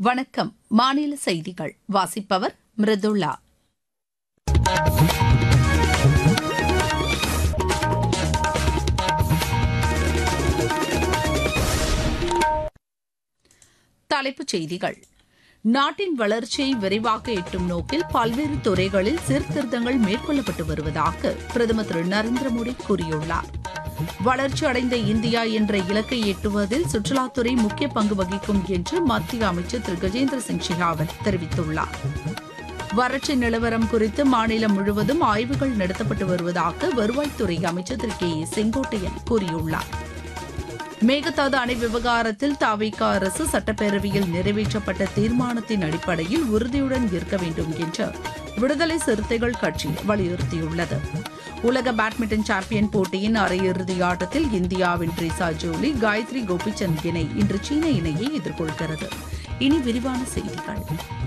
வணக்கம் மாநில செய்திகள் வாசிப்பவர் மிருதுளா தலைப்புச் செய்திகள் நாட்டின் வளர்ச்சியை விரைவாக எட்டும் நோக்கில் பல்வேறு துறைகளில் சீர்திருத்தங்கள் மேற்கொள்ளப்பட்டு வருவதாக பிரதமர் திரு நரேந்திர மோடி கூறியுள்ளார் வளர்ச்சியடைந்த இந்தியா என்ற இலக்கை எட்டுவதில் சுற்றுலாத்துறை முக்கிய பங்கு வகிக்கும் என்று மத்திய அமைச்சர் திரு கஜேந்திர சிங் ஷெகாவத் தெரிவித்துள்ளார் வறட்சி நிலவரம் குறித்து மாநிலம் முழுவதும் ஆய்வுகள் நடத்தப்பட்டு வருவதாக வருவாய்த்துறை அமைச்சர் திரு கே ஏ செங்கோட்டையன் கூறியுள்ளார் மேகதாது அணை விவகாரத்தில் தாவிக அரசு சட்டப்பேரவையில் நிறைவேற்றப்பட்ட தீர்மானத்தின் அடிப்படையில் உறுதியுடன் இருக்க வேண்டும் என்று விடுதலை சிறுத்தைகள் கட்சி வலியுறுத்தியுள்ளது உலக பேட்மிண்டன் சாம்பியன் போட்டியின் அரையிறுதி ஆட்டத்தில் இந்தியாவின் ட்ரீசா ஜோலி காயத்ரி கோபிச்சந்த் இணை இன்று சீன இணையை எதிர்கொள்கிறது இனி விரிவான செய்திகள்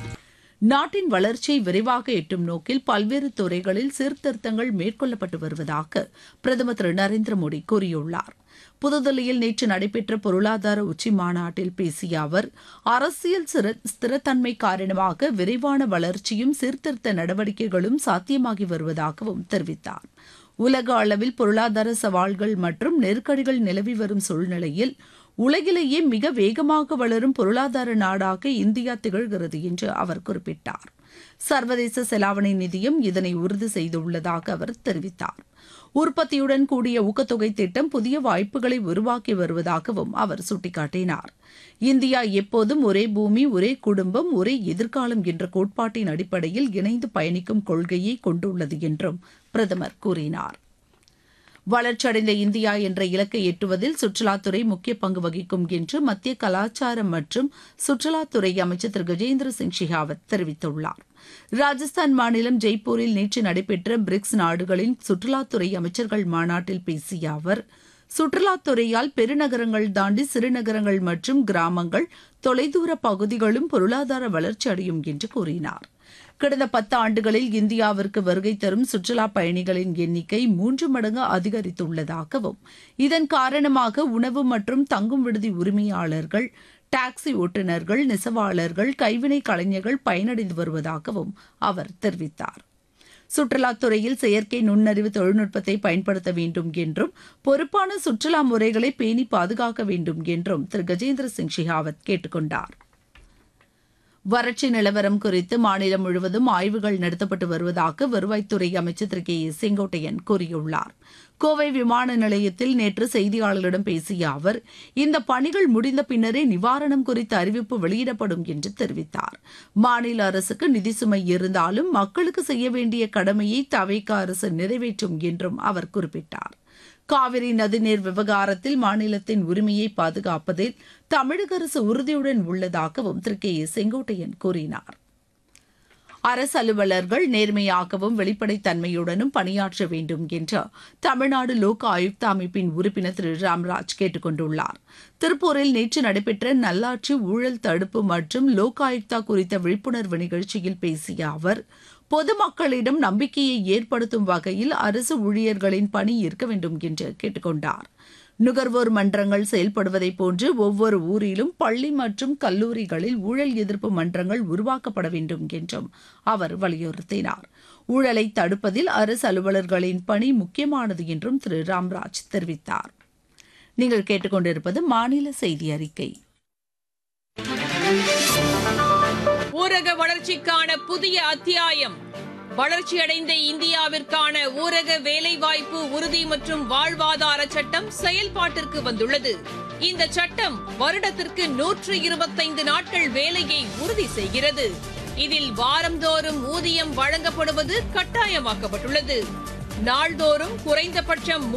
நாட்டின் வளர்ச்சியை விரைவாக எட்டும் நோக்கில் பல்வேறு துறைகளில் சீர்திருத்தங்கள் மேற்கொள்ளப்பட்டு வருவதாக பிரதமர் திரு நரேந்திர மோடி கூறியுள்ளார் புதுதில்லியில் நேற்று நடைபெற்ற பொருளாதார உச்சி மாநாட்டில் பேசிய அவர் அரசியல் ஸ்திரத்தன்மை காரணமாக விரைவான வளர்ச்சியும் சீர்திருத்த நடவடிக்கைகளும் சாத்தியமாகி வருவதாகவும் தெரிவித்தார் உலக அளவில் பொருளாதார சவால்கள் மற்றும் நெருக்கடிகள் நிலவி வரும் சூழ்நிலையில் உலகிலேயே மிக வேகமாக வளரும் பொருளாதார நாடாக இந்தியா திகழ்கிறது என்று அவர் குறிப்பிட்டார் சர்வதேச செலாவணி நிதியம் இதனை உறுதி செய்துள்ளதாக அவர் தெரிவித்தார் உற்பத்தியுடன் கூடிய ஊக்கத்தொகை திட்டம் புதிய வாய்ப்புகளை உருவாக்கி வருவதாகவும் அவர் சுட்டிக்காட்டினார் இந்தியா எப்போதும் ஒரே பூமி ஒரே குடும்பம் ஒரே எதிர்காலம் என்ற கோட்பாட்டின் அடிப்படையில் இணைந்து பயணிக்கும் கொள்கையை கொண்டுள்ளது என்றும் பிரதமர் கூறினார் வளர்ச்சியடைந்த இந்தியா என்ற இலக்கை எட்டுவதில் சுற்றுலாத்துறை முக்கிய பங்கு வகிக்கும் என்று மத்திய கலாச்சாரம் மற்றும் சுற்றுலாத்துறை அமைச்சர் திரு கஜேந்திர சிங் ஷெகாவத் தெரிவித்துள்ளார் ராஜஸ்தான் மாநிலம் ஜெய்ப்பூரில் நேற்று நடைபெற்ற பிரிக்ஸ் நாடுகளின் சுற்றுலாத்துறை அமைச்சர்கள் மாநாட்டில் பேசிய அவர் சுற்றுலாத்துறையால் பெருநகரங்கள் தாண்டி சிறுநகரங்கள் மற்றும் கிராமங்கள் தொலைதூர பகுதிகளும் பொருளாதார வளர்ச்சி அடையும் என்று கூறினார் கடந்த பத்து ஆண்டுகளில் இந்தியாவிற்கு வருகை தரும் சுற்றுலா பயணிகளின் எண்ணிக்கை மூன்று மடங்கு அதிகரித்துள்ளதாகவும் இதன் காரணமாக உணவு மற்றும் தங்கும் விடுதி உரிமையாளர்கள் டாக்ஸி ஓட்டுநர்கள் நெசவாளர்கள் கைவினை கலைஞர்கள் பயனடைந்து வருவதாகவும் அவர் தெரிவித்தார் சுற்றுலாத்துறையில் செயற்கை நுண்ணறிவு தொழில்நுட்பத்தை பயன்படுத்த வேண்டும் என்றும் பொறுப்பான சுற்றுலா முறைகளை பேணி பாதுகாக்க வேண்டும் என்றும் திரு கஜேந்திர சிங் ஷெகாவத் கேட்டுக் கொண்டார் வறட்சி நிலவரம் குறித்து மாநிலம் முழுவதும் ஆய்வுகள் நடத்தப்பட்டு வருவதாக வருவாய்த்துறை அமைச்சர் திரு கே ஏ செங்கோட்டையன் கூறியுள்ளார் கோவை விமான நிலையத்தில் நேற்று செய்தியாளர்களிடம் பேசிய அவர் இந்த பணிகள் முடிந்த பின்னரே நிவாரணம் குறித்த அறிவிப்பு வெளியிடப்படும் என்று தெரிவித்தார் மாநில அரசுக்கு நிதி சுமை இருந்தாலும் மக்களுக்கு செய்ய வேண்டிய கடமையை தவைக்க அரசு நிறைவேற்றும் என்றும் அவர் குறிப்பிட்டார் காவிரி நதிநீர் விவகாரத்தில் மாநிலத்தின் உரிமையை பாதுகாப்பதில் தமிழக அரசு உறுதியுடன் உள்ளதாகவும் திரு கே ஏ செங்கோட்டையன் கூறினார் அரசு அலுவலர்கள் நேர்மையாகவும் வெளிப்படைத்தன்மையுடனும் பணியாற்ற வேண்டும் என்று தமிழ்நாடு லோக் ஆயுக்தா அமைப்பின் உறுப்பினர் திரு ராம்ராஜ் கேட்டுக் கொண்டுள்ளார் திருப்பூரில் நேற்று நடைபெற்ற நல்லாட்சி ஊழல் தடுப்பு மற்றும் லோக் ஆயுக்தா குறித்த விழிப்புணர்வு நிகழ்ச்சியில் பேசிய அவர் பொதுமக்களிடம் நம்பிக்கையை ஏற்படுத்தும் வகையில் அரசு ஊழியர்களின் பணி இருக்க வேண்டும் என்று கேட்டுக்கொண்டார் நுகர்வோர் மன்றங்கள் செயல்படுவதை போன்று ஒவ்வொரு ஊரிலும் பள்ளி மற்றும் கல்லூரிகளில் ஊழல் எதிர்ப்பு மன்றங்கள் உருவாக்கப்பட வேண்டும் என்றும் அவர் வலியுறுத்தினார் ஊழலை தடுப்பதில் அரசு அலுவலர்களின் பணி முக்கியமானது என்றும் திரு ராம்ராஜ் தெரிவித்தார் நீங்கள் கேட்டுக்கொண்டிருப்பது மாநில செய்தி அறிக்கை ஊரக வளர்ச்சிக்கான புதிய அத்தியாயம் வளர்ச்சியடைந்த இந்தியாவிற்கான ஊரக வேலைவாய்ப்பு உறுதி மற்றும் வாழ்வாதார சட்டம் செயல்பாட்டிற்கு வந்துள்ளது இந்த சட்டம் வருடத்திற்கு நூற்று இருபத்தைந்து நாட்கள் வேலையை உறுதி செய்கிறது இதில் வாரந்தோறும் ஊதியம் வழங்கப்படுவது கட்டாயமாக்கப்பட்டுள்ளது நாள்தோறும் குறைந்தபட்சம்